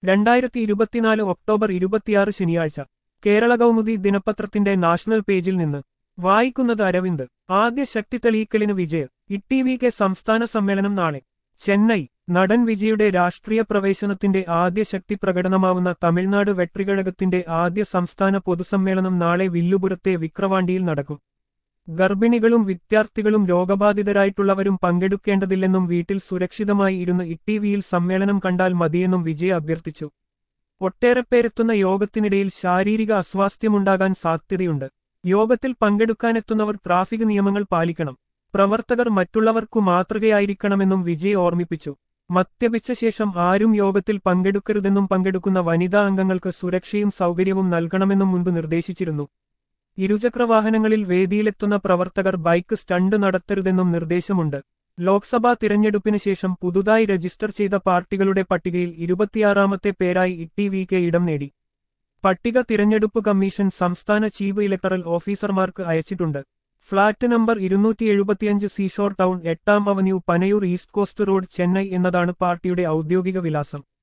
രണ്ടായിരത്തി ഇരുപത്തിനാല് ഒക്ടോബർ ഇരുപത്തിയാറ് ശനിയാഴ്ച കേരള കൗമുദി ദിനപത്രത്തിന്റെ നാഷണൽ പേജിൽ നിന്ന് വായിക്കുന്നത് അരവിന്ദ് ആദ്യ ശക്തി തെളിയിക്കലിന് വിജയ് ഇ വി കെ സംസ്ഥാന സമ്മേളനം നാളെ ചെന്നൈ നടൻ വിജയുടെ രാഷ്ട്രീയ പ്രവേശനത്തിന്റെ ആദ്യ ശക്തി പ്രകടനമാവുന്ന തമിഴ്നാട് വെട്രികഴകത്തിന്റെ ആദ്യ സംസ്ഥാന പൊതുസമ്മേളനം നാളെ വില്ലുപുരത്തെ വിക്രവാണ്ടിയിൽ നടക്കും ഗർഭിണികളും വിദ്യാർത്ഥികളും രോഗബാധിതരായിട്ടുള്ളവരും പങ്കെടുക്കേണ്ടതില്ലെന്നും വീട്ടിൽ സുരക്ഷിതമായി ഇരുന്ന് ഇടിവിയിൽ സമ്മേളനം കണ്ടാൽ മതിയെന്നും വിജയ് അഭ്യർത്ഥിച്ചു ഒട്ടേറെ പേരെത്തുന്ന യോഗത്തിനിടയിൽ ശാരീരിക അസ്വാസ്ഥ്യമുണ്ടാകാൻ സാധ്യതയുണ്ട് യോഗത്തിൽ പങ്കെടുക്കാനെത്തുന്നവർ ട്രാഫിക് നിയമങ്ങൾ പാലിക്കണം പ്രവർത്തകർ മറ്റുള്ളവർക്കു മാതൃകയായിരിക്കണമെന്നും വിജയ് ഓർമ്മിപ്പിച്ചു മദ്യപിച്ച ശേഷം ആരും യോഗത്തിൽ പങ്കെടുക്കരുതെന്നും പങ്കെടുക്കുന്ന വനിതാ അംഗങ്ങൾക്ക് സുരക്ഷയും സൗകര്യവും നൽകണമെന്നും മുൻപ് നിർദ്ദേശിച്ചിരുന്നു ഇരുചക്രവാഹനങ്ങളിൽ വേദിയിലെത്തുന്ന പ്രവർത്തകർ ബൈക്ക് സ്റ്റണ്ട് നടത്തരുതെന്നും നിർദ്ദേശമുണ്ട് ലോക്സഭാ തിരഞ്ഞെടുപ്പിന് ശേഷം പുതുതായി രജിസ്റ്റർ ചെയ്ത പാർട്ടികളുടെ പട്ടികയിൽ ഇരുപത്തിയാറാമത്തെ പേരായി ഇ വി കെ ഇടം നേടി പട്ടിക തിരഞ്ഞെടുപ്പ് കമ്മീഷൻ സംസ്ഥാന ചീഫ് ഇലക്ടറൽ ഓഫീസർമാർക്ക് അയച്ചിട്ടുണ്ട് ഫ്ളാറ്റ് നമ്പർ ഇരുന്നൂറ്റി എഴുപത്തിയഞ്ച് സീഷോർ ടൗൺ എട്ടാം avenue Panaiyur east coast road Chennai എന്നതാണ് പാർട്ടിയുടെ ഔദ്യോഗിക വിലാസം